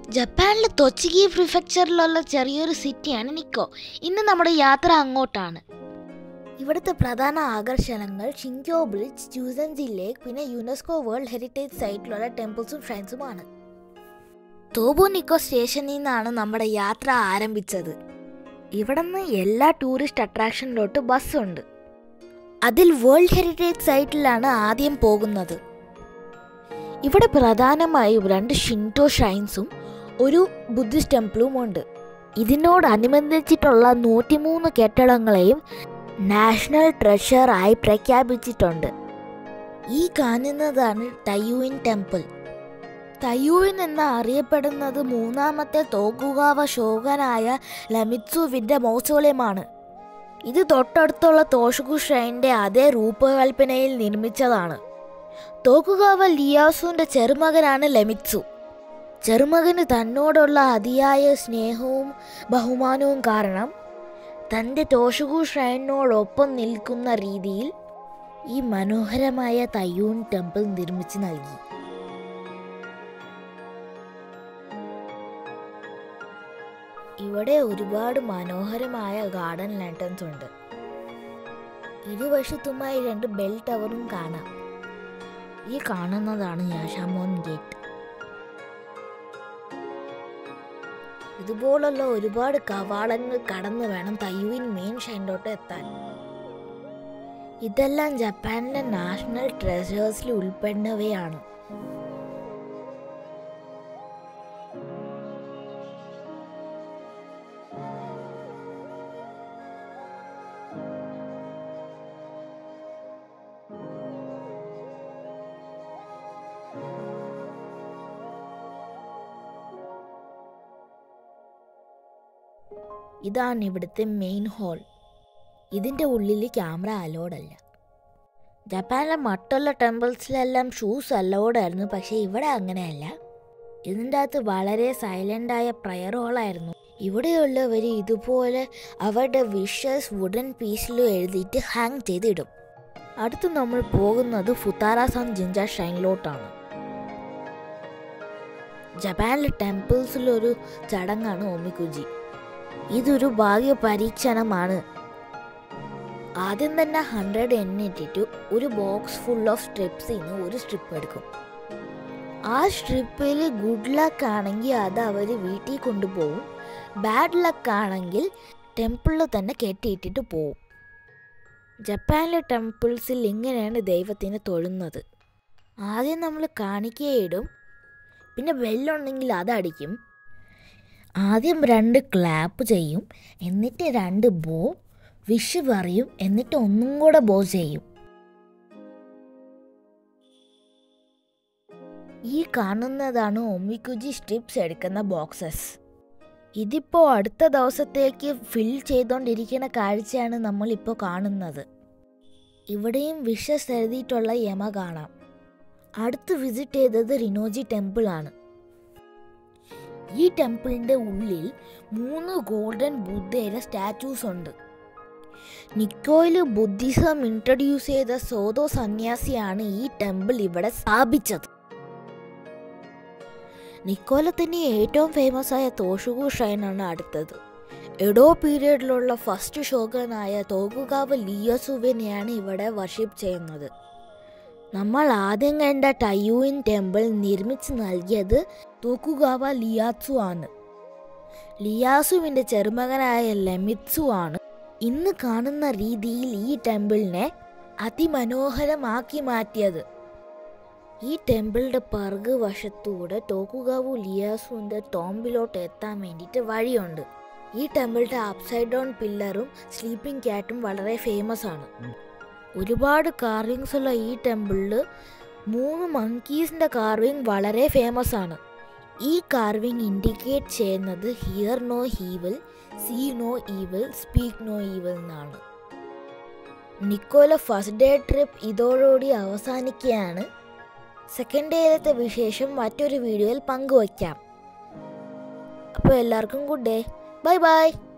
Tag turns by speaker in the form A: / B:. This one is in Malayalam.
A: ജപ്പാനിലെ തൊച്ചിഗി പ്രിഫെക്ചറിലുള്ള ചെറിയൊരു സിറ്റിയാണ് നിക്കോ ഇന്ന് നമ്മുടെ യാത്ര അങ്ങോട്ടാണ് ഇവിടുത്തെ പ്രധാന ആകർഷണങ്ങൾ ഷിൻക്യോ ബ്രിഡ്ജ് ചൂസൻജി ലേക്ക് പിന്നെ യുനെസ്കോ വേൾഡ് ഹെറിറ്റേജ് സൈറ്റിലുള്ള ടെമ്പിൾസും ഷ്രൈൻസുമാണ് തോബോ നിക്കോ സ്റ്റേഷനിൽ നിന്നാണ് നമ്മുടെ യാത്ര ആരംഭിച്ചത് ഇവിടെ നിന്ന് എല്ലാ ടൂറിസ്റ്റ് അട്രാക്ഷനിലോട്ട് ബസ്സുണ്ട് അതിൽ വേൾഡ് ഹെറിറ്റേജ് സൈറ്റിലാണ് ആദ്യം പോകുന്നത് ഇവിടെ പ്രധാനമായും രണ്ട് ഷിൻറ്റോ ഷ്രൈൻസും ഒരു ബുദ്ധിസ്റ്റ് ടെമ്പിളും ഉണ്ട് ഇതിനോടനുബന്ധിച്ചിട്ടുള്ള നൂറ്റിമൂന്ന് കെട്ടിടങ്ങളെയും നാഷണൽ ട്രഷറായി പ്രഖ്യാപിച്ചിട്ടുണ്ട് ഈ കാണുന്നതാണ് തയ്യൂയിൻ ടെമ്പിൾ തയ്യൂയിൻ എന്ന് അറിയപ്പെടുന്നത് മൂന്നാമത്തെ തോക്കുഗാവ ഷോഗനായ ലമിത്സുവിൻ്റെ മൗസോളിയമാണ് ഇത് തൊട്ടടുത്തുള്ള തോഷുകു ഷ്രൈൻ്റെ അതേ രൂപകൽപ്പനയിൽ നിർമ്മിച്ചതാണ് തോക്കുഗാവ ലിയാസുവിൻ്റെ ചെറുമകനാണ് ലെമിത്സു ചെറുമകന് തന്നോടുള്ള അതിയായ സ്നേഹവും ബഹുമാനവും കാരണം തൻ്റെ തോഷുകു ഷ്രൈനോടൊപ്പം നിൽക്കുന്ന രീതിയിൽ ഈ മനോഹരമായ തയ്യൂൺ ടെമ്പിൾ നിർമ്മിച്ചു നൽകി ഇവിടെ ഒരുപാട് മനോഹരമായ ഗാർഡൻ ലാൻറ്റൻസ് ഉണ്ട് ഇരുവശത്തുമായി രണ്ട് ബെൽ ടവറും കാണാം ഈ കാണുന്നതാണ് യാഷാമോൻ ഗേറ്റ് ഇതുപോലുള്ള ഒരുപാട് കവാടങ്ങൾ കടന്നു വേണം തയ്യുവിൻ മെയിൻ ഷൈൻഡോട്ട് എത്താൻ ഇതെല്ലാം ജപ്പാനിലെ നാഷണൽ ട്രഷേഴ്സിൽ ഉൾപ്പെടുന്നവയാണ് ഇതാണ് ഇവിടുത്തെ മെയിൻ ഹാൾ ഇതിൻ്റെ ഉള്ളിൽ ക്യാമറ അലോഡ് അല്ല ജപ്പാനിലെ മറ്റുള്ള ടെമ്പിൾസിലെല്ലാം ഷൂസ് അലോഡ് ആയിരുന്നു പക്ഷേ ഇവിടെ അങ്ങനെയല്ല ഇതിൻ്റെ അകത്ത് വളരെ സൈലൻ്റായ പ്രയർ ഹോളായിരുന്നു ഇവിടെയുള്ളവർ ഇതുപോലെ അവരുടെ വിഷസ് വുഡൻ പീസിലും എഴുതിയിട്ട് ഹാങ് ചെയ്തിടും അടുത്ത് നമ്മൾ പോകുന്നത് ഫുത്താറാസാൻ ജിഞ്ച ഷൈനിലോട്ടാണ് ജപ്പാനിലെ ടെമ്പിൾസിലൊരു ചടങ്ങാണ് ഒമിക്കുജി ഇതൊരു ഭാഗ്യ പരീക്ഷണമാണ് ആദ്യം തന്നെ ഹൺഡ്രഡ് എണ്ണിട്ടിട്ട് ഒരു ബോക്സ് ഫുൾ ഓഫ് സ്ട്രിപ്സിൽ നിന്ന് ഒരു സ്ട്രിപ്പ് എടുക്കും ആ സ്ട്രിപ്പിൽ ഗുഡ് ലക്ക് ആണെങ്കിൽ അത് അവർ വീട്ടിൽ കൊണ്ടുപോകും ബാഡ് ലക്ക് ആണെങ്കിൽ ടെമ്പിളിൽ തന്നെ കെട്ടിയിട്ടിട്ട് പോവും ജപ്പാനിലെ ടെമ്പിൾസിൽ ഇങ്ങനെയാണ് ദൈവത്തിനെ തൊഴുന്നത് ആദ്യം നമ്മൾ കാണിക്കയിടും പിന്നെ ബെല്ലുണ്ടെങ്കിൽ അതടിക്കും ആദ്യം രണ്ട് ക്ലാപ്പ് ചെയ്യും എന്നിട്ട് രണ്ട് ബോ വിഷ് പറയും എന്നിട്ട് ഒന്നും കൂടെ ബോ ചെയ്യും ഈ കാണുന്നതാണ് ഒമിക്കുജി സ്ട്രിപ്സ് എടുക്കുന്ന ബോക്സസ് ഇതിപ്പോൾ അടുത്ത ദിവസത്തേക്ക് ഫിൽ ചെയ്തുകൊണ്ടിരിക്കുന്ന കാഴ്ചയാണ് നമ്മൾ ഇപ്പോൾ കാണുന്നത് ഇവിടെയും വിഷസ് എഴുതിയിട്ടുള്ള യമ കാണാം അടുത്ത് വിസിറ്റ് ചെയ്തത് റിനോജി ടെമ്പിൾ ആണ് ഈ ടെമ്പിളിന്റെ ഉള്ളിൽ മൂന്ന് ഗോൾഡൻ ബുദ്ധയുടെ സ്റ്റാച്യൂസ് ഉണ്ട് നിക്കോയിൽ ബുദ്ധിസം ഇൻട്രൊഡ്യൂസ് ചെയ്ത സോതോ സന്യാസിയാണ് ഈ ടെമ്പിൾ ഇവിടെ സ്ഥാപിച്ചത് നിക്കോല തന്നെ ഏറ്റവും ഫേമസ് ആയ തോഷുഗു ഷൈനാണ് അടുത്തത് എഡോ പീരീഡിലുള്ള ഫസ്റ്റ് ഷോഗനായ തോകുഗാവ് ലിയോസുവിനെയാണ് ഇവിടെ വർഷിപ്പ് ചെയ്യുന്നത് നമ്മൾ ആദ്യം കണ്ട ടയൂയിൻ ടെമ്പിൾ നിർമ്മിച്ച് നൽകിയത് തോക്കുഗാവ ലിയാത്സു ആണ് ലിയാസുവിൻ്റെ ചെറുമകനായ ലെമിത്സു ആണ് ഇന്ന് കാണുന്ന രീതിയിൽ ഈ ടെമ്പിളിനെ അതിമനോഹരമാക്കി മാറ്റിയത് ഈ ടെമ്പിളിൻ്റെ പിറകു വശത്തൂടെ ടോക്കുഗാവു ലിയാസുവിൻ്റെ ടോംബിലോട്ട് എത്താൻ വേണ്ടിയിട്ട് വഴിയുണ്ട് ഈ ടെമ്പിളിൻ്റെ അപ്സൈഡ് ഡൗൺ പില്ലറും സ്ലീപ്പിംഗ് ക്യാറ്റും വളരെ ഫേമസ് ആണ് ഒരുപാട് കാർവിങ്സ് ഉള്ള ഈ ടെമ്പിളിൽ മൂന്ന് മങ്കീസിൻ്റെ കാർവിങ് വളരെ ഫേമസ് ആണ് ഈ കാർവിങ് ഇൻഡിക്കേറ്റ് ചെയ്യുന്നത് hear no evil see no evil speak no evil എന്നാണ് നിക്കോല ഫസ്റ്റ് ഡേ ട്രിപ്പ് ഇതോടുകൂടി അവസാനിക്കുകയാണ് സെക്കൻഡ് ഡേയിലത്തെ വിശേഷം മറ്റൊരു വീഡിയോയിൽ പങ്കുവയ്ക്കാം അപ്പോൾ എല്ലാവർക്കും ഗുഡ് ഡേ ബൈ ബൈ